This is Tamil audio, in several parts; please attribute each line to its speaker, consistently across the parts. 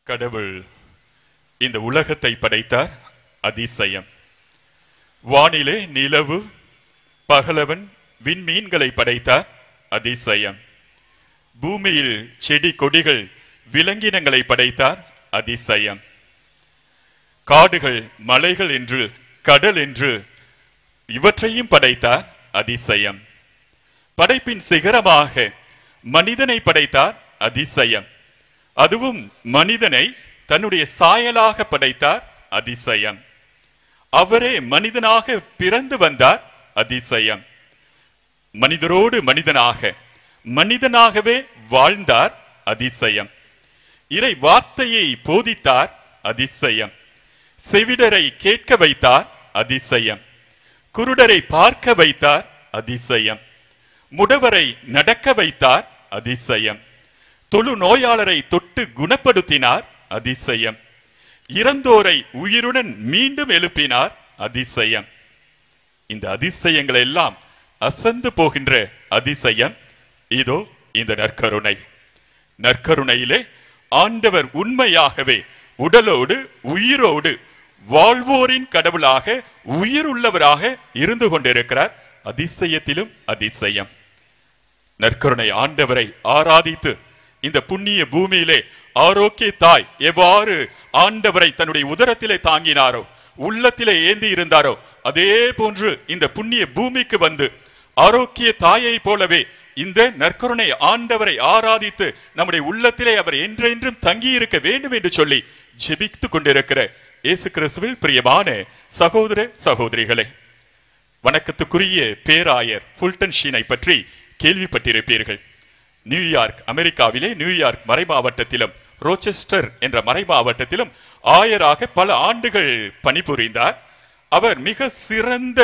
Speaker 1: கடவுள் இந்த உலகத்தை படைத்தார் அதிசயம் வானிலே நிலவு பகலவன் விண்மீன்களை படைத்தார் அதிசயம் பூமியில் செடி கொடிகள் விலங்கினங்களை படைத்தார் அதிசயம் காடுகள் மலைகள் என்று கடல் என்று இவற்றையும் படைத்தார் அதிசயம் படைப்பின் சிகரமாக மனிதனை படைத்தார் அதிசயம் அதுவும் மனிதனை தன்னுடைய சாயலாக படைத்தார் அதிசயம் அவரே மனிதனாக பிறந்து வந்தார் அதிசயம் மனிதரோடு மனிதனாக மனிதனாகவே வாழ்ந்தார் அதிசயம் இறை வார்த்தையை போதித்தார் அதிசயம் செவிடரை கேட்க வைத்தார் அதிசயம் குருடரை பார்க்க வைத்தார் அதிசயம் முடவரை நடக்க வைத்தார் அதிசயம் தொழு நோயாளரை தொட்டு குணப்படுத்தினார் அதிசயம் இறந்தோரை உயிருடன் மீண்டும் எழுப்பினார் அதிசயம் இந்த அதிசயங்கள் எல்லாம் அசந்து போகின்ற அதிசயம் இதோ இந்த நற்கருணை நற்கருணையிலே ஆண்டவர் உண்மையாகவே உடலோடு உயிரோடு வாழ்வோரின் கடவுளாக உயிர் உள்ளவராக இருந்து கொண்டிருக்கிறார் அதிசயத்திலும் அதிசயம் நற்கருணை ஆண்டவரை ஆராதித்து இந்த புண்ணிய பூமியிலே ஆரோக்கிய தாய் எவ்வாறு ஆண்டவரை தன்னுடைய உதரத்திலே தாங்கினாரோ உள்ளத்திலே ஏந்தி இருந்தாரோ அதே போன்று இந்த புண்ணிய பூமிக்கு வந்து ஆரோக்கிய தாயை போலவே இந்த நற்கருணை ஆண்டவரை ஆராதித்து நம்முடைய உள்ளத்திலே அவர் என்றென்றும் தங்கி இருக்க வேண்டும் என்று சொல்லி ஜெபித்துக் கொண்டிருக்கிற இயேசு கிறிஸ்துவில் பிரியமான சகோதர சகோதரிகளே வணக்கத்துக்குரிய பேராயர் ஃபுல்டன் ஷீனை பற்றி கேள்விப்பட்டிருப்பீர்கள் நியூயார்க் அமெரிக்காவிலே நியூயார்க் மறைமாவட்டத்திலும் ரோச்செஸ்டர் என்ற மறைமாவட்டத்திலும் ஆயராக பல ஆண்டுகள் பணிபுரிந்தார் அவர் மிக சிறந்த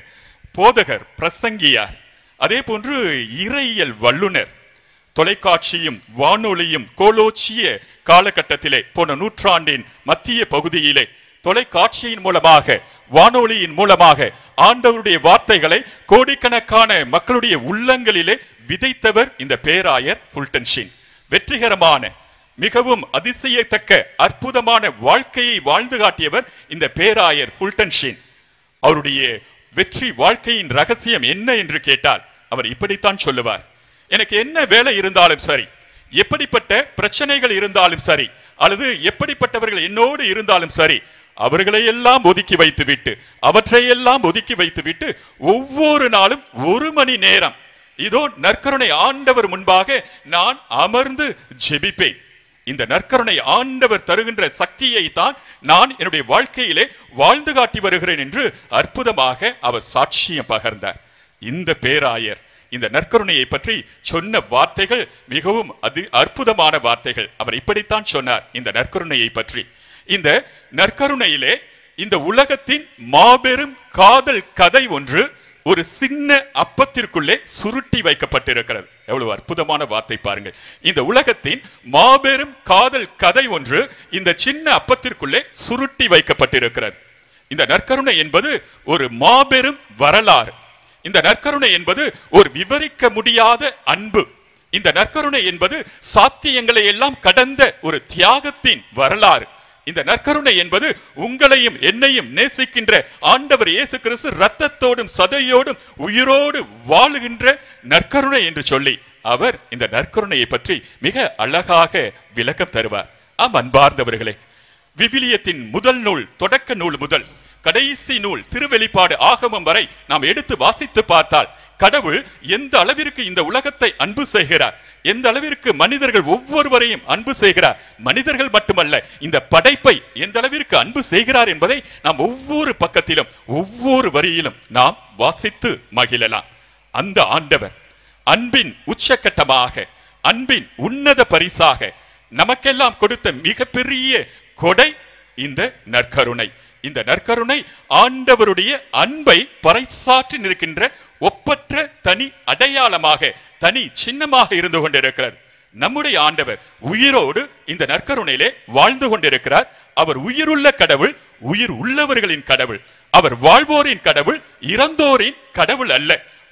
Speaker 1: போதகர் பிரசங்கியார் அதே போன்று இறையியல் வல்லுனர் தொலைக்காட்சியும் வானொலியும் கோலோச்சிய காலகட்டத்திலே போன நூற்றாண்டின் மத்திய பகுதியிலே தொலைக்காட்சியின் மூலமாக வானொலியின் மூலமாக ஆண்டவருடைய வார்த்தைகளை கோடிக்கணக்கான மக்களுடைய உள்ளங்களிலே விதைத்தவர் இந்த பேராயர் ஃபுல்டன்ஷின் வெற்றிகரமான மிகவும் அதிசயத்தக்க அற்புதமான வாழ்க்கையை வாழ்ந்து காட்டியவர் இந்த பேராயர் ஃபுல்டன்ஷின் அவருடைய வெற்றி வாழ்க்கையின் ரகசியம் என்ன என்று கேட்டால் அவர் இப்படித்தான் சொல்லுவார் எனக்கு என்ன வேலை இருந்தாலும் சரி எப்படிப்பட்ட பிரச்சனைகள் இருந்தாலும் சரி அல்லது எப்படிப்பட்டவர்கள் என்னோடு இருந்தாலும் சரி அவர்களை எல்லாம் ஒதுக்கி வைத்துவிட்டு அவற்றையெல்லாம் ஒதுக்கி வைத்துவிட்டு ஒவ்வொரு நாளும் ஒரு மணி நேரம் இதோ நற்கருணை ஆண்டவர் முன்பாக நான் அமர்ந்து ஜெபிப்பேன் இந்த நற்கருணை ஆண்டவர் தருகின்ற சக்தியை தான் நான் என்னுடைய வாழ்க்கையிலே வாழ்ந்து காட்டி வருகிறேன் என்று அற்புதமாக அவர் சாட்சியம் பகர்ந்தார் இந்த பேராயர் இந்த நற்கருணையை பற்றி சொன்ன வார்த்தைகள் மிகவும் அது அற்புதமான வார்த்தைகள் அவர் இப்படித்தான் சொன்னார் இந்த நற்கருணையை பற்றி இந்த நற்கருணையிலே இந்த உலகத்தின் மாபெரும் காதல் கதை ஒன்று ஒரு சின்ன அப்பத்திற்குள்ளே சுருட்டி வைக்கப்பட்டிருக்கிறது எவ்வளவு அற்புதமான வார்த்தை பாருங்கள் இந்த உலகத்தின் மாபெரும் காதல் கதை ஒன்று இந்த சின்ன அப்பத்திற்குள்ளே சுருட்டி வைக்கப்பட்டிருக்கிறது இந்த நற்கருணை என்பது ஒரு மாபெரும் வரலாறு இந்த நற்கருணை என்பது ஒரு விவரிக்க முடியாத அன்பு இந்த நற்கருணை என்பது சாத்தியங்களை எல்லாம் கடந்த ஒரு தியாகத்தின் வரலாறு இந்த நற்கருணை என்பது உங்களையும் என்னையும் நேசிக்கின்ற ஆண்டவர் இயேசு கிறிஸ்து ரத்தத்தோடும் சதையோடும் உயிரோடு வாழுகின்ற நற்கருணை என்று சொல்லி அவர் இந்த நற்கருணையை பற்றி மிக அழகாக விளக்கம் தருவார் ஆம் அன்பார்ந்தவர்களே விவிலியத்தின் முதல் நூல் தொடக்க நூல் முதல் கடைசி நூல் திருவெளிப்பாடு ஆகமம் வரை நாம் எடுத்து வாசித்து பார்த்தால் கடவுள் எந்த அளவிற்கு இந்த உலகத்தை அன்பு செய்கிறார் எந்த அளவிற்கு மனிதர்கள் ஒவ்வொருவரையும் அன்பு செய்கிறார் மனிதர்கள் மட்டுமல்ல இந்த படைப்பை எந்த அளவிற்கு அன்பு செய்கிறார் என்பதை நாம் ஒவ்வொரு பக்கத்திலும் ஒவ்வொரு வரியிலும் நாம் வாசித்து மகிழலாம் அந்த ஆண்டவர் அன்பின் உச்சக்கட்டமாக அன்பின் உன்னத பரிசாக நமக்கெல்லாம் கொடுத்த மிகப்பெரிய கொடை இந்த நற்கருணை இந்த நற்கருணை ஆண்டவருடைய அன்பை பறைசாற்றி நிற்கின்ற ஒப்பற்ற தனி அடையாளமாக தனி சின்னமாக இருந்து கொண்டிருக்கிறது நம்முடைய ஆண்டவர் உயிரோடு இந்த நற்கருணையிலே வாழ்ந்து கொண்டிருக்கிறார் அவர் உயிருள்ள கடவுள் உயிர் உள்ளவர்களின் கடவுள் அவர் வாழ்வோரின் கடவுள் இறந்தோரின் கடவுள் அல்ல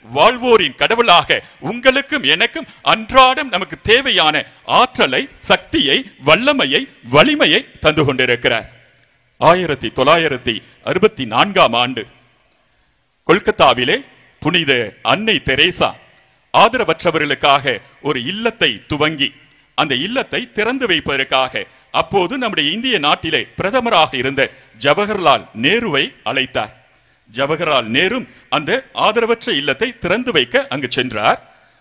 Speaker 1: வாழ்வோரின் கடவுளாக உங்களுக்கும் எனக்கும் அன்றாடம் நமக்கு தேவையான ஆற்றலை சக்தியை வல்லமையை வலிமையை தந்து கொண்டிருக்கிறார் ஆயிரத்தி தொள்ளாயிரத்தி அறுபத்தி நான்காம் ஆண்டு கொல்கத்தாவிலே புனித அன்னை தெரேசா ஆதரவற்றவர்களுக்காக ஒரு இல்லத்தை துவங்கி அந்த இல்லத்தை திறந்து வைப்பதற்காக அப்போது நம்முடைய இந்திய நாட்டிலே பிரதமராக இருந்த ஜவஹர்லால் நேருவை அழைத்தார் ஜவஹர்லால் நேரு அந்த ஆதரவற்ற இல்லத்தை திறந்து வைக்க அங்கு சென்றார்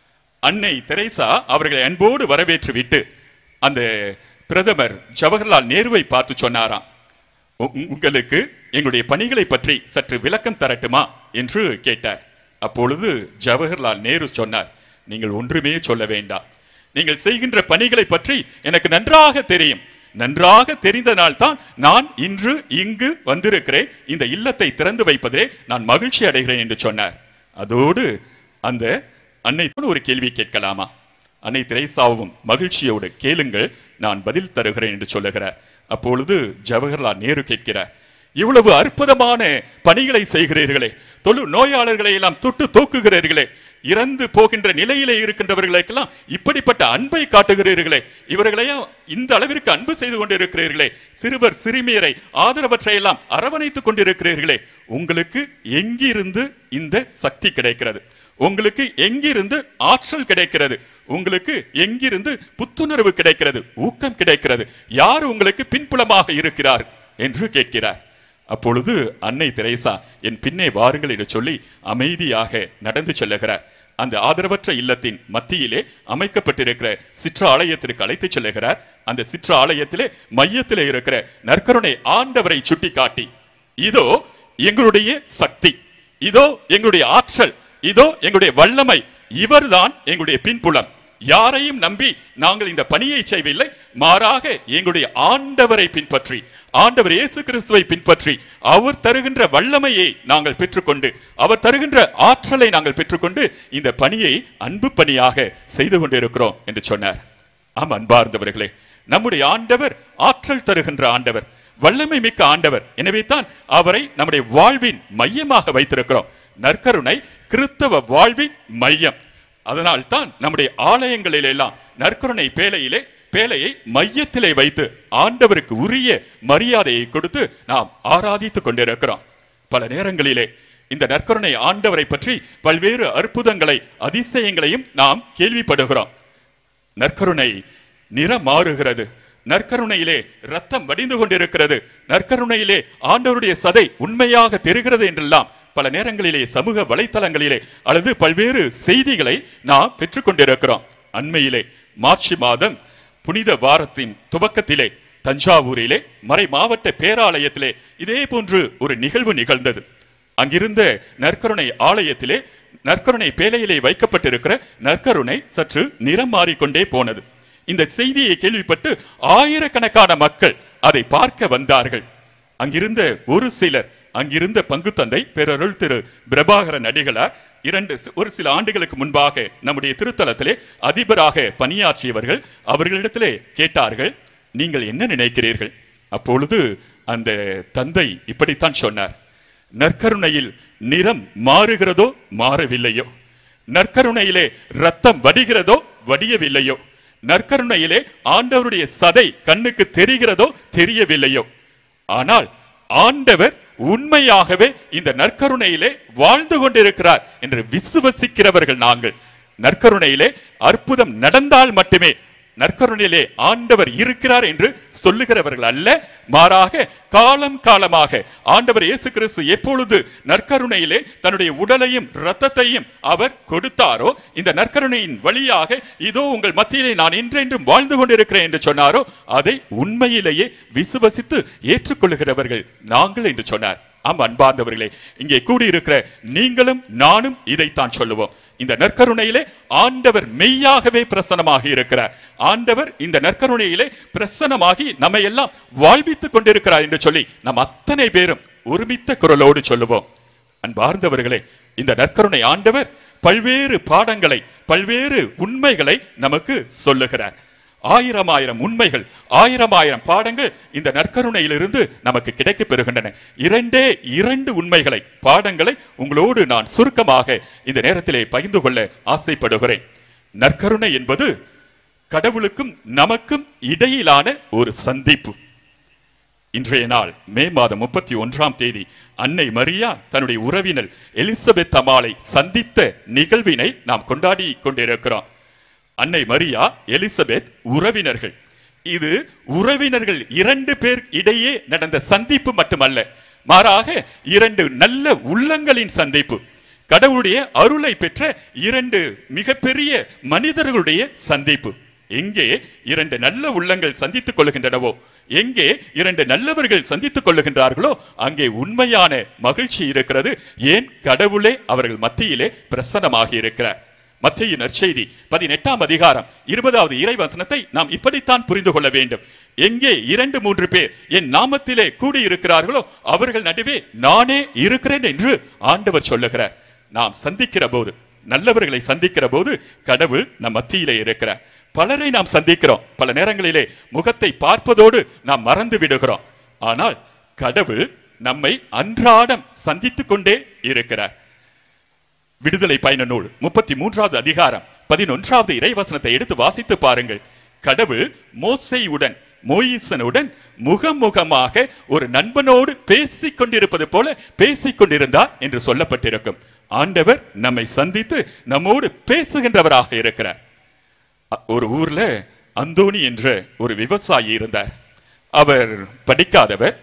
Speaker 1: அன்னை தெரேசா அவர்களை அன்போடு வரவேற்று விட்டு அந்த பிரதமர் ஜவஹர்லால் நேருவை பார்த்து சொன்னாராம் "உ- உங்களுக்கு எங்களுடைய பணிகளை பற்றி சற்று விளக்கம் தரட்டுமா என்று கேட்டார் அப்பொழுது ஜவஹர்லால் நேரு சொன்னார் நீங்கள் ஒன்றுமே சொல்ல வேண்டாம் நீங்கள் செய்கின்ற பணிகளை பற்றி எனக்கு நன்றாக தெரியும் நன்றாக தெரிந்தனால்தான் நான் இன்று இங்கு வந்திருக்கிறேன் இந்த இல்லத்தை திறந்து வைப்பதிலே நான் மகிழ்ச்சி அடைகிறேன் என்று சொன்னார் அதோடு அந்த அன்னை ஒரு கேள்வி கேட்கலாமா அன்னை திரைசாவும் மகிழ்ச்சியோடு கேளுங்கள் நான் பதில் தருகிறேன் என்று சொல்லுகிறார் அப்பொழுது ஜவஹர்லால் நேரு கேட்கிறார் இவ்வளவு அற்புதமான பணிகளை செய்கிறீர்களே தொழு நோயாளர்களை எல்லாம் தொட்டு தூக்குகிறீர்களே இறந்து போகின்ற நிலையிலே இருக்கின்றவர்களுக்கெல்லாம் இப்படிப்பட்ட அன்பை காட்டுகிறீர்களே இவர்களையும் இந்த அளவிற்கு அன்பு செய்து கொண்டிருக்கிறீர்களே சிறுவர் சிறுமியரை ஆதரவற்றை எல்லாம் அரவணைத்துக் கொண்டிருக்கிறீர்களே உங்களுக்கு எங்கிருந்து இந்த சக்தி கிடைக்கிறது உங்களுக்கு எங்கிருந்து ஆற்றல் கிடைக்கிறது உங்களுக்கு எங்கிருந்து புத்துணர்வு கிடைக்கிறது ஊக்கம் கிடைக்கிறது யார் உங்களுக்கு பின்புலமாக இருக்கிறார் என்று கேட்கிறார் அப்பொழுது அன்னை தெரேசா என் பின்னே வாருங்கள் என்று சொல்லி அமைதியாக நடந்து செல்லுகிறார் அந்த ஆதரவற்ற இல்லத்தின் மத்தியிலே அமைக்கப்பட்டிருக்கிற சிற்ற ஆலயத்திற்கு அழைத்துச் செல்லுகிறார் அந்த சிற்ற ஆலயத்திலே மையத்திலே இருக்கிற நற்கருணை ஆண்டவரை சுட்டிக்காட்டி இதோ எங்களுடைய சக்தி இதோ எங்களுடைய ஆற்றல் இதோ எங்களுடைய வல்லமை இவர்தான் எங்களுடைய பின்புலம் யாரையும் நம்பி நாங்கள் இந்த பணியை செய்யவில்லை மாறாக எங்களுடைய ஆண்டவரை பின்பற்றி ஆண்டவர் இயேசு கிறிஸ்துவை பின்பற்றி அவர் தருகின்ற வல்லமையை நாங்கள் பெற்றுக்கொண்டு அவர் தருகின்ற ஆற்றலை நாங்கள் பெற்றுக்கொண்டு இந்த பணியை அன்பு பணியாக செய்து கொண்டிருக்கிறோம் என்று சொன்னார் ஆம் அன்பார்ந்தவர்களே நம்முடைய ஆண்டவர் ஆற்றல் தருகின்ற ஆண்டவர் வல்லமை மிக்க ஆண்டவர் எனவே தான் அவரை நம்முடைய வாழ்வின் மையமாக வைத்திருக்கிறோம் நற்கருணை கிறிஸ்தவ வாழ்வின் மையம் அதனால் தான் நம்முடைய ஆலயங்களில் எல்லாம் நற்கருணை பேழையிலே பேழையை மையத்திலே வைத்து ஆண்டவருக்கு உரிய மரியாதையை கொடுத்து நாம் ஆராதித்துக் கொண்டிருக்கிறோம் பல நேரங்களிலே இந்த நற்கருணை ஆண்டவரை பற்றி பல்வேறு அற்புதங்களை அதிசயங்களையும் நாம் கேள்விப்படுகிறோம் நற்கருணை நிறம் மாறுகிறது நற்கருணையிலே ரத்தம் வடிந்து கொண்டிருக்கிறது நற்கருணையிலே ஆண்டவருடைய சதை உண்மையாக தெரிகிறது என்றெல்லாம் பல நேரங்களிலே சமூக வலைத்தளங்களிலே அல்லது பல்வேறு செய்திகளை நாம் பெற்றுக்கொண்டிருக்கிறோம் அண்மையிலே மார்ச் மாதம் புனித வாரத்தின் துவக்கத்திலே தஞ்சாவூரிலே மறை மாவட்ட பேராலயத்திலே இதே போன்று ஒரு நிகழ்வு நிகழ்ந்தது அங்கிருந்த நற்கருணை ஆலயத்திலே நற்கருணை பேழையிலே வைக்கப்பட்டிருக்கிற நற்கருணை சற்று நிறம் மாறிக்கொண்டே போனது இந்த செய்தியை கேள்விப்பட்டு ஆயிரக்கணக்கான மக்கள் அதை பார்க்க வந்தார்கள் அங்கிருந்த ஒரு சிலர் அங்கிருந்த பங்கு தந்தை பேரருள் திரு பிரபாகரன் அடிகளார் இரண்டு ஒரு சில ஆண்டுகளுக்கு முன்பாக நம்முடைய திருத்தலத்திலே அதிபராக பணியாற்றியவர்கள் அவர்களிடத்திலே கேட்டார்கள் நீங்கள் என்ன நினைக்கிறீர்கள் அப்பொழுது அந்த தந்தை இப்படித்தான் சொன்னார் நற்கருணையில் நிறம் மாறுகிறதோ மாறவில்லையோ நற்கருணையிலே ரத்தம் வடிகிறதோ வடியவில்லையோ நற்கருணையிலே ஆண்டவருடைய சதை கண்ணுக்கு தெரிகிறதோ தெரியவில்லையோ ஆனால் ஆண்டவர் உண்மையாகவே இந்த நற்கருணையிலே வாழ்ந்து கொண்டிருக்கிறார் என்று விசுவசிக்கிறவர்கள் நாங்கள் நற்கருணையிலே அற்புதம் நடந்தால் மட்டுமே நற்கருணையிலே ஆண்டவர் இருக்கிறார் என்று சொல்லுகிறவர்கள் அல்ல மாறாக காலம் காலமாக ஆண்டவர் இயேசு கிறிஸ்து எப்பொழுது நற்கருணையிலே தன்னுடைய உடலையும் இரத்தத்தையும் அவர் கொடுத்தாரோ இந்த நற்கருணையின் வழியாக இதோ உங்கள் மத்தியிலே நான் என்றென்றும் வாழ்ந்து கொண்டிருக்கிறேன் என்று சொன்னாரோ அதை உண்மையிலேயே விசுவசித்து ஏற்றுக்கொள்ளுகிறவர்கள் நாங்கள் என்று சொன்னார் ஆம் அன்பார்ந்தவர்களே இங்கே கூடியிருக்கிற நீங்களும் நானும் இதைத்தான் சொல்லுவோம் இந்த நற்கருணையிலே ஆண்டவர் மெய்யாகவே பிரசனமாகி இருக்கிறார் ஆண்டவர் இந்த நற்கருணையிலே பிரசனமாகி நம்மை எல்லாம் வாழ்வித்துக் கொண்டிருக்கிறார் என்று சொல்லி நம் அத்தனை பேரும் ஒருமித்த குரலோடு சொல்லுவோம் அன்பார்ந்தவர்களே இந்த நற்கருணை ஆண்டவர் பல்வேறு பாடங்களை பல்வேறு உண்மைகளை நமக்கு சொல்லுகிறார் ஆயிரம் ஆயிரம் உண்மைகள் ஆயிரம் ஆயிரம் பாடங்கள் இந்த நற்கருணையிலிருந்து நமக்கு கிடைக்கப் பெறுகின்றன இரண்டே இரண்டு உண்மைகளை பாடங்களை உங்களோடு நான் சுருக்கமாக இந்த நேரத்திலே பகிர்ந்து கொள்ள ஆசைப்படுகிறேன் நற்கருணை என்பது கடவுளுக்கும் நமக்கும் இடையிலான ஒரு சந்திப்பு இன்றைய நாள் மே மாதம் முப்பத்தி ஒன்றாம் தேதி அன்னை மரியா தன்னுடைய உறவினர் எலிசபெத் அம்மாளை சந்தித்த நிகழ்வினை நாம் கொண்டாடி கொண்டிருக்கிறோம் அன்னை மரியா எலிசபெத் உறவினர்கள் இது உறவினர்கள் இரண்டு பேர் இடையே நடந்த சந்திப்பு மட்டுமல்ல மாறாக இரண்டு நல்ல உள்ளங்களின் சந்திப்பு கடவுளுடைய அருளை பெற்ற இரண்டு மிகப்பெரிய மனிதர்களுடைய சந்திப்பு எங்கே இரண்டு நல்ல உள்ளங்கள் சந்தித்துக் கொள்கின்றனவோ எங்கே இரண்டு நல்லவர்கள் சந்தித்துக் கொள்ளுகின்றார்களோ அங்கே உண்மையான மகிழ்ச்சி இருக்கிறது ஏன் கடவுளே அவர்கள் மத்தியிலே பிரசன்னமாகி இருக்கிறார் மத்திய நற்செய்தி பதினெட்டாம் அதிகாரம் இருபதாவது இறைவசனத்தை நாம் இப்படித்தான் புரிந்து கொள்ள வேண்டும் எங்கே இரண்டு மூன்று பேர் என் நாமத்திலே கூடி இருக்கிறார்களோ அவர்கள் நடுவே நானே இருக்கிறேன் என்று ஆண்டவர் சொல்லுகிறார் நாம் சந்திக்கிற போது நல்லவர்களை சந்திக்கிற போது கடவுள் நம் மத்தியிலே இருக்கிறார் பலரை நாம் சந்திக்கிறோம் பல நேரங்களிலே முகத்தை பார்ப்பதோடு நாம் மறந்து விடுகிறோம் ஆனால் கடவுள் நம்மை அன்றாடம் சந்தித்துக் கொண்டே இருக்கிறார் விடுதலை பயண நூல் முப்பத்தி மூன்றாவது அதிகாரம் பதினொன்றாவது இறைவசனத்தை எடுத்து வாசித்து பாருங்கள் கடவுள் மோசையுடன் மோயிசனுடன் முகமுகமாக ஒரு நண்பனோடு பேசிக் கொண்டிருப்பது போல பேசிக் கொண்டிருந்தார் என்று சொல்லப்பட்டிருக்கும் ஆண்டவர் நம்மை சந்தித்து நம்மோடு பேசுகின்றவராக இருக்கிறார் அ- ஒரு ஊர்ல அந்தோணி என்ற ஒரு விவசாயி இருந்தார் அவர் படிக்காதவர்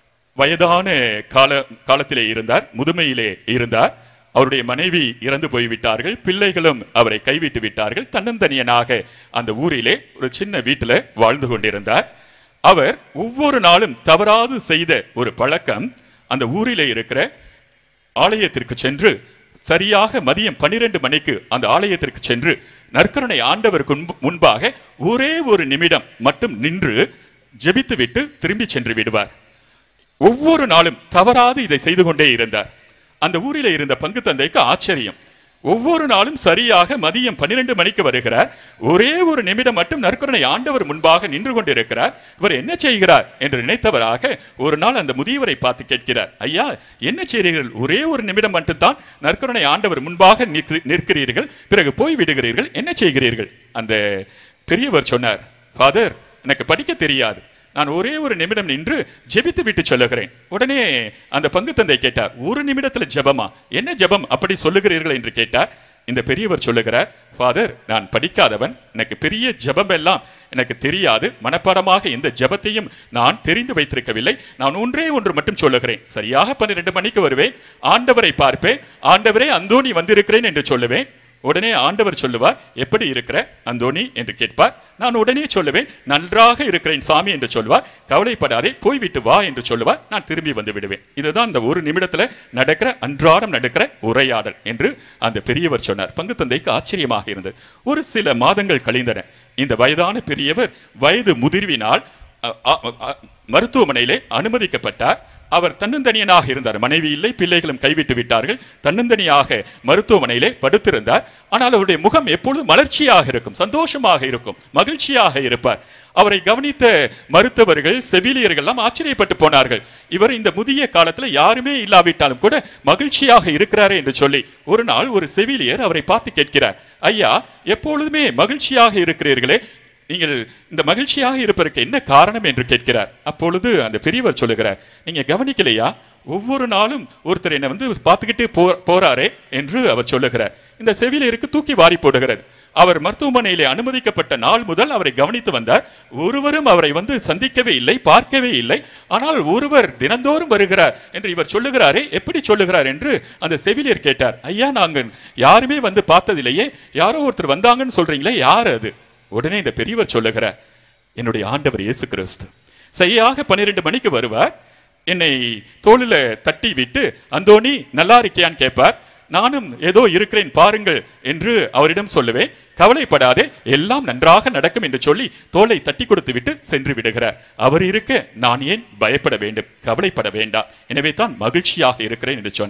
Speaker 1: வயதான கால காலத்திலே இருந்தார் முதுமையிலே இருந்தார் அவருடைய மனைவி இறந்து போய்விட்டார்கள் பிள்ளைகளும் அவரை கைவிட்டு விட்டார்கள் தன்னந்தனியனாக அந்த ஊரிலே ஒரு சின்ன வீட்டில் வாழ்ந்து கொண்டிருந்தார் அவர் ஒவ்வொரு நாளும் தவறாது செய்த ஒரு பழக்கம் அந்த ஊரிலே இருக்கிற ஆலயத்திற்கு சென்று சரியாக மதியம் பன்னிரண்டு மணிக்கு அந்த ஆலயத்திற்கு சென்று நற்கருணை ஆண்டவருக்கு முன்பு- முன்பாக ஒரே ஒரு நிமிடம் மட்டும் நின்று ஜெபித்துவிட்டு திரும்பி சென்று விடுவார் ஒவ்வொரு நாளும் தவறாது இதை செய்து கொண்டே இருந்தார் அந்த ஊரிலே இருந்த பங்கு தந்தைக்கு ஆச்சரியம் ஒவ்வொரு நாளும் சரியாக மதியம் பன்னிரண்டு மணிக்கு வருகிறார் ஒரே ஒரு நிமிடம் மட்டும் நற்கருணை ஆண்டவர் முன்பாக நின்று கொண்டிருக்கிறார் இவர் என்ன செய்கிறார் என்று நினைத்தவராக ஒரு நாள் அந்த முதியவரை பார்த்து கேட்கிறார் ஐயா என்ன செய்கிறீர்கள் ஒரே ஒரு நிமிடம் மட்டும்தான் நற்கருணை ஆண்டவர் முன்பாக நிற்கிறீ- நிற்கிறீர்கள் பிறகு போய் விடுகிறீர்கள் என்ன செய்கிறீர்கள் அந்த பெரியவர் சொன்னார் ஃபாதர் எனக்கு படிக்க தெரியாது நான் ஒரே ஒரு நிமிடம் நின்று ஜெபித்து விட்டு சொல்லுகிறேன் உடனே அந்த பங்கு தந்தை கேட்டார் ஒரு நிமிடத்துல ஜெபமா என்ன ஜெபம் அப்படி சொல்லுகிறீர்கள் என்று கேட்டார் இந்த பெரியவர் சொல்லுகிறார் ஃபாதர் நான் படிக்காதவன் எனக்கு பெரிய ஜெபம் எல்லாம் எனக்கு தெரியாது மனப்பாடமாக எந்த ஜெபத்தையும் நான் தெரிந்து வைத்திருக்கவில்லை நான் ஒன்றே ஒன்று மட்டும் சொல்லுகிறேன் சரியாக பன்னிரண்டு மணிக்கு வருவேன் ஆண்டவரை பார்ப்பேன் ஆண்டவரே அந்தோணி வந்திருக்கிறேன் என்று சொல்லுவேன் உடனே ஆண்டவர் சொல்லுவார் எப்படி இருக்கிற அந்தோணி என்று கேட்பார் நான் உடனே சொல்லுவேன் நன்றாக இருக்கிறேன் சாமி என்று சொல்லுவார் கவலைப்படாதே போய்விட்டு வா என்று சொல்லுவார் நான் திரும்பி வந்து விடுவேன் இதுதான் அந்த ஒரு நிமிடத்துல நடக்கிற அன்றாடம் நடக்கிற உரையாடல் என்று அந்த பெரியவர் சொன்னார் பங்கு தந்தைக்கு ஆச்சரியமாக இருந்தது ஒரு சில மாதங்கள் கழிந்தன இந்த வயதான பெரியவர் வயது முதிர்வினால் அ, அ, அ, மருத்துவமனையிலே அனுமதிக்கப்பட்டார் அவர் தன்னந்தனியனாக இருந்தார் மனைவி இல்லை பிள்ளைகளும் கைவிட்டு விட்டார்கள் தன்னந்தனியாக மருத்துவமனையிலே படுத்திருந்தார் ஆனால் அவருடைய முகம் எப்பொழுதும் மலர்ச்சியாக இருக்கும் சந்தோஷமாக இருக்கும் மகிழ்ச்சியாக இருப்பார் அவரை கவனித்த மருத்துவர்கள் செவிலியர்கள் எல்லாம் ஆச்சரியப்பட்டு போனார்கள் இவர் இந்த முதிய காலத்துல யாருமே இல்லாவிட்டாலும் கூட மகிழ்ச்சியாக இருக்கிறாரே என்று சொல்லி ஒரு நாள் ஒரு செவிலியர் அவரை பார்த்து கேட்கிறார் ஐயா எப்பொழுதுமே மகிழ்ச்சியாக இருக்கிறீர்களே நீங்கள் இந்த மகிழ்ச்சியாக இருப்பதற்கு என்ன காரணம் என்று கேட்கிறார் அப்பொழுது அந்த பெரியவர் சொல்லுகிறார் நீங்க கவனிக்கலையா ஒவ்வொரு நாளும் ஒருத்தர் என்னை வந்து பார்த்துக்கிட்டு போ போறாரே என்று அவர் சொல்லுகிறார் இந்த செவிலியருக்கு தூக்கி வாரி போடுகிறது அவர் மருத்துவமனையிலே அனுமதிக்கப்பட்ட நாள் முதல் அவரை கவனித்து வந்தார் ஒருவரும் அவரை வந்து சந்திக்கவே இல்லை பார்க்கவே இல்லை ஆனால் ஒருவர் தினந்தோறும் வருகிறார் என்று இவர் சொல்லுகிறாரே எப்படி சொல்லுகிறார் என்று அந்த செவிலியர் கேட்டார் ஐயா நாங்கள் யாருமே வந்து பார்த்ததில்லையே யாரோ ஒருத்தர் வந்தாங்கன்னு சொல்றீங்களே யார் அது உடனே இந்த பெரியவர் சொல்லுகிறார் என்னுடைய ஆண்டவர் இயேசு கிறிஸ்து சரியாக பன்னிரெண்டு மணிக்கு வருவார் என்னை தோளில தட்டி விட்டு அந்தோணி நல்லா இருக்கியான்னு கேட்பார் நானும் ஏதோ இருக்கிறேன் பாருங்கள் என்று அவரிடம் சொல்லுவேன் கவலைப்படாதே எல்லாம் நன்றாக நடக்கும் என்று சொல்லி தோலை தட்டி கொடுத்து விட்டு சென்று விடுகிறார் அவர் இருக்க நான் ஏன் பயப்பட வேண்டும் கவலைப்பட வேண்டாம் எனவே தான் மகிழ்ச்சியாக இருக்கிறேன் என்று சொன்னார்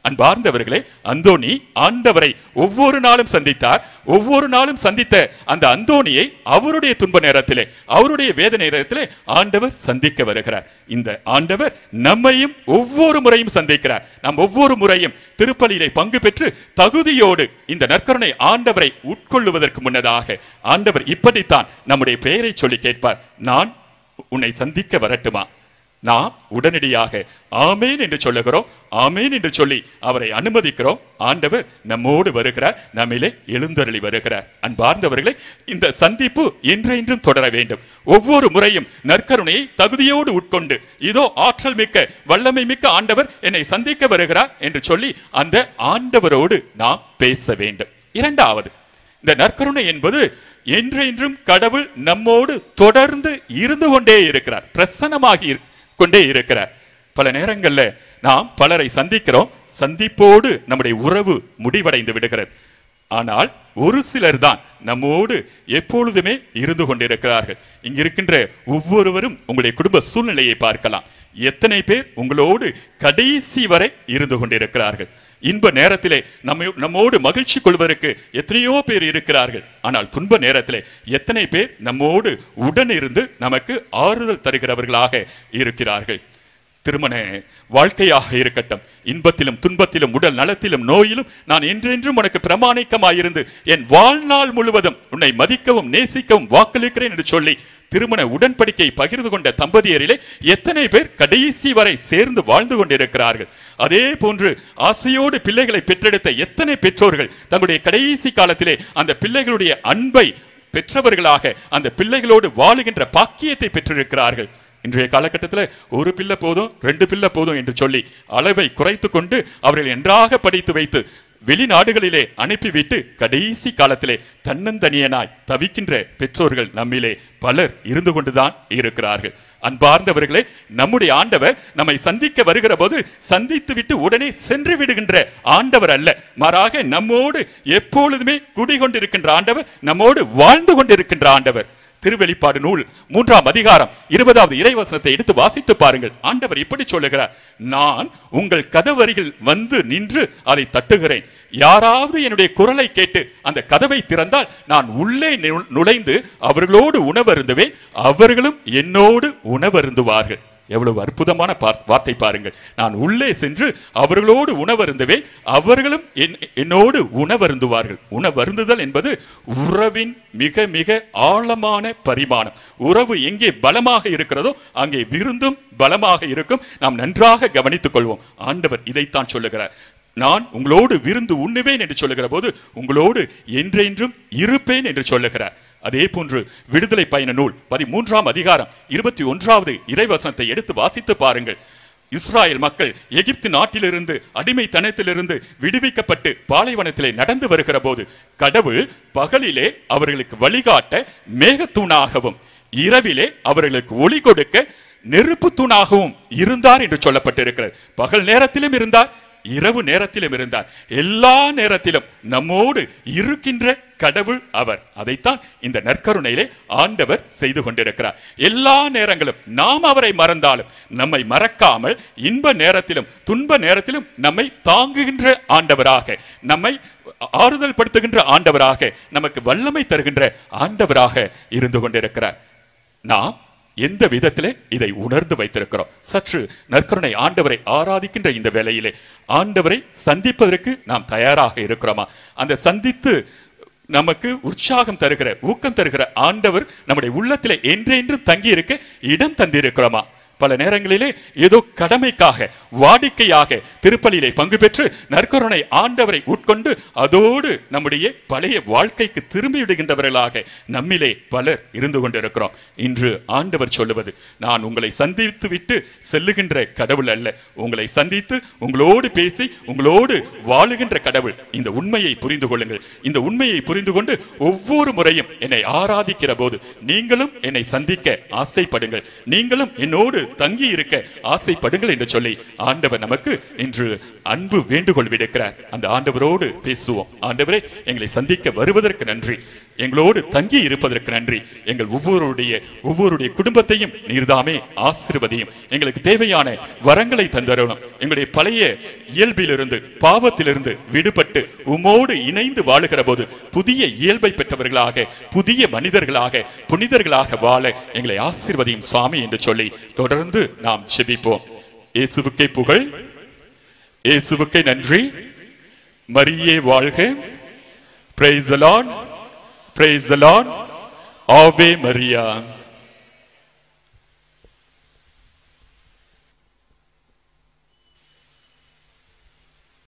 Speaker 1: அன்பார்ந்தவர்களே அந்தோணி ஆண்டவரை ஒவ்வொரு நாளும் சந்தித்தார் ஒவ்வொரு நாளும் சந்தித்த அந்த அந்தோணியை அவருடைய துன்ப நேரத்திலே அவருடைய வேத நேரத்திலே ஆண்டவர் சந்திக்க வருகிறார் இந்த ஆண்டவர் நம்மையும் ஒவ்வொரு முறையும் சந்திக்கிறார் நாம் ஒவ்வொரு முறையும் திருப்பலியிலே பங்கு பெற்று தகுதியோடு இந்த நற்கருணை ஆண்டவரை உட்கொள்ளுவதற்கு முன்னதாக ஆண்டவர் இப்படித்தான் நம்முடைய பெயரை சொல்லி கேட்பார் நான் உன்னை சந்திக்க வரட்டுமா நாம் உடனடியாக ஆமேன் என்று சொல்லுகிறோம் ஆமேன் என்று சொல்லி அவரை அனுமதிக்கிறோம் ஆண்டவர் நம்மோடு வருகிறார் நம்மிலே எழுந்தருளி வருகிறார் அன்பார்ந்தவர்களே இந்த சந்திப்பு என்றென்றும் தொடர வேண்டும் ஒவ்வொரு முறையும் நற்கருணையை தகுதியோடு உட்கொண்டு இதோ ஆற்றல் மிக்க வல்லமை மிக்க ஆண்டவர் என்னை சந்திக்க வருகிறார் என்று சொல்லி அந்த ஆண்டவரோடு நாம் பேச வேண்டும் இரண்டாவது இந்த நற்கருணை என்பது என்றென்றும் கடவுள் நம்மோடு தொடர்ந்து இருந்து கொண்டே இருக்கிறார் பிரசன்னமாகி இரு- கொண்டே இருக்கிறார் பல நேரங்கள்ல நாம் பலரை சந்திக்கிறோம் சந்திப்போடு நம்முடைய உறவு முடிவடைந்து விடுகிறது ஆனால் ஒரு சிலர் தான் நம்மோடு எப்பொழுதுமே இருந்து கொண்டிருக்கிறார்கள் இங்க இருக்கின்ற ஒவ்வொருவரும் உங்களுடைய குடும்ப சூழ்நிலையை பார்க்கலாம் எத்தனை பேர் உங்களோடு கடைசி வரை இருந்து கொண்டிருக்கிறார்கள் இன்ப நேரத்திலே நம்ம நம்மோடு மகிழ்ச்சி கொள்வதற்கு எத்தனையோ பேர் இருக்கிறார்கள் ஆனால் துன்ப நேரத்திலே எத்தனை பேர் நம்மோடு உடன் இருந்து நமக்கு ஆறுதல் தருகிறவர்களாக இருக்கிறார்கள் திருமண வாழ்க்கையாக இருக்கட்டும் இன்பத்திலும் துன்பத்திலும் உடல் நலத்திலும் நோயிலும் நான் என்றென்றும் உனக்கு பிரமாணிக்கமாயிருந்து என் வாழ்நாள் முழுவதும் உன்னை மதிக்கவும் நேசிக்கவும் வாக்களிக்கிறேன் என்று சொல்லி திருமண உடன்படிக்கை பகிர்ந்து கொண்ட தம்பதியரிலே எத்தனை பேர் கடைசி வரை சேர்ந்து வாழ்ந்து கொண்டிருக்கிறார்கள் அதே போன்று ஆசையோடு பிள்ளைகளை பெற்றெடுத்த எத்தனை பெற்றோர்கள் தங்களுடைய கடைசி காலத்திலே அந்த பிள்ளைகளுடைய அன்பை பெற்றவர்களாக அந்த பிள்ளைகளோடு வாழுகின்ற பாக்கியத்தை பெற்றிருக்கிறார்கள் இன்றைய காலகட்டத்தில் ஒரு பிள்ளை போதும் ரெண்டு பிள்ளை போதும் என்று சொல்லி அளவை குறைத்து கொண்டு அவர்கள் என்றாக படித்து வைத்து வெளிநாடுகளிலே அனுப்பிவிட்டு கடைசி காலத்திலே தன்னந்தனியனாய் தவிக்கின்ற பெற்றோர்கள் நம்மிலே பலர் இருந்து கொண்டுதான் இருக்கிறார்கள் அன்பார்ந்தவர்களே நம்முடைய ஆண்டவர் நம்மை சந்திக்க வருகிற போது சந்தித்து விட்டு உடனே சென்று விடுகின்ற ஆண்டவர் அல்ல மாறாக நம்மோடு எப்பொழுதுமே குடிகொண்டிருக்கின்ற ஆண்டவர் நம்மோடு வாழ்ந்து கொண்டிருக்கின்ற ஆண்டவர் திருவெளிப்பாடு நூல் மூன்றாம் அதிகாரம் இருபதாவது இறைவசனத்தை எடுத்து வாசித்து பாருங்கள் ஆண்டவர் இப்படி சொல்லுகிறார் நான் உங்கள் கதவருகில் வந்து நின்று அதை தட்டுகிறேன் யாராவது என்னுடைய குரலை கேட்டு அந்த கதவை திறந்தால் நான் உள்ளே நு- நுழைந்து அவர்களோடு உணவருந்துவேன் அவர்களும் என்னோடு உணவருந்துவார்கள் எவ்வளவு அற்புதமான பார்- வார்த்தை பாருங்கள் நான் உள்ளே சென்று அவர்களோடு உணவருந்துவேன் அவர்களும் என்- என்னோடு உணவருந்துவார்கள் உணவருந்துதல் என்பது உறவின் மிக மிக ஆழமான பரிமாணம் உறவு எங்கே பலமாக இருக்கிறதோ அங்கே விருந்தும் பலமாக இருக்கும் நாம் நன்றாக கவனித்துக் கொள்வோம் ஆண்டவர் இதைத்தான் சொல்லுகிறார் நான் உங்களோடு விருந்து உண்ணுவேன் என்று சொல்லுகிற போது உங்களோடு என்றென்றும் இருப்பேன் என்று சொல்லுகிறார் அதே போன்று விடுதலை பயண நூல் பதிமூன்றாம் அதிகாரம் இருபத்தி ஒன்றாவது இறைவசனத்தை எடுத்து வாசித்து பாருங்கள் இஸ்ராயேல் மக்கள் எகிப்து நாட்டிலிருந்து அடிமைத்தனத்திலிருந்து விடுவிக்கப்பட்டு பாலைவனத்திலே நடந்து வருகிற போது கடவுள் பகலிலே அவர்களுக்கு வழிகாட்ட மேகத்தூணாகவும் இரவிலே அவர்களுக்கு ஒளி கொடுக்க நெருப்பு தூணாகவும் இருந்தார் என்று சொல்லப்பட்டிருக்கிறது பகல் நேரத்திலும் இருந்தார் இரவு நேரத்திலும் இருந்தார் எல்லா நேரத்திலும் நம்மோடு இருக்கின்ற கடவுள் அவர் அதைத்தான் இந்த நற்கருணையிலே ஆண்டவர் செய்து கொண்டிருக்கிறார் எல்லா நேரங்களும் நாம் அவரை மறந்தாலும் நம்மை மறக்காமல் இன்ப நேரத்திலும் துன்ப நேரத்திலும் நம்மை தாங்குகின்ற ஆண்டவராக நம்மை ஆறுதல் படுத்துகின்ற ஆண்டவராக நமக்கு வல்லமை தருகின்ற ஆண்டவராக இருந்து கொண்டிருக்கிறார் நாம் எந்த விதத்திலே இதை உணர்ந்து வைத்திருக்கிறோம் சற்று நற்கருணை ஆண்டவரை ஆராதிக்கின்ற இந்த வேளையிலே ஆண்டவரை சந்திப்பதற்கு நாம் தயாராக இருக்கிறோமா அந்த சந்தித்து நமக்கு உற்சாகம் தருகிற ஊக்கம் தருகிற ஆண்டவர் நம்முடைய உள்ளத்திலே என்றென்றும் தங்கி இருக்க இடம் தந்திருக்கிறோமா பல நேரங்களிலே ஏதோ கடமைக்காக வாடிக்கையாக திருப்பலியிலே பங்கு பெற்று நற்கருணை ஆண்டவரை உட்கொண்டு அதோடு நம்முடைய பழைய வாழ்க்கைக்கு திரும்பி விடுகின்றவர்களாக நம்மிலே பலர் இருந்து கொண்டிருக்கிறோம் இன்று ஆண்டவர் சொல்லுவது நான் உங்களை சந்தித்து விட்டு செல்லுகின்ற கடவுள் அல்ல உங்களை சந்தித்து உங்களோடு பேசி உங்களோடு வாழுகின்ற கடவுள் இந்த உண்மையை புரிந்து கொள்ளுங்கள் இந்த உண்மையை புரிந்து கொண்டு ஒவ்வொரு முறையும் என்னை ஆராதிக்கிற போது நீங்களும் என்னை சந்திக்க ஆசைப்படுங்கள் நீங்களும் என்னோடு தங்கி இருக்க ஆசைப்படுங்கள் என்று சொல்லி ஆண்டவர் நமக்கு இன்று அன்பு வேண்டுகோள் விடுக்கிறார் அந்த ஆண்டவரோடு பேசுவோம் ஆண்டவரே எங்களை சந்திக்க வருவதற்கு நன்றி எங்களோடு தங்கி இருப்பதற்கு நன்றி எங்கள் ஒவ்வொருடைய ஒவ்வொருடைய குடும்பத்தையும் நீர்தாமே ஆசிர்வதியும் எங்களுக்கு தேவையான வரங்களை தந்தரணும் எங்களுடைய பழைய இயல்பிலிருந்து பாவத்திலிருந்து விடுபட்டு உமோடு இணைந்து வாழுகிற போது புதிய இயல்பை பெற்றவர்களாக புதிய மனிதர்களாக புனிதர்களாக வாழ எங்களை ஆசிர்வதியும் சுவாமி என்று சொல்லி தொடர்ந்து நாம் செபிப்போம் இயேசுவுக்கே புகழ் இயேசுவுக்கே நன்றி மரியே வாழ்க praise the lord praise the lord ஆவே மரியா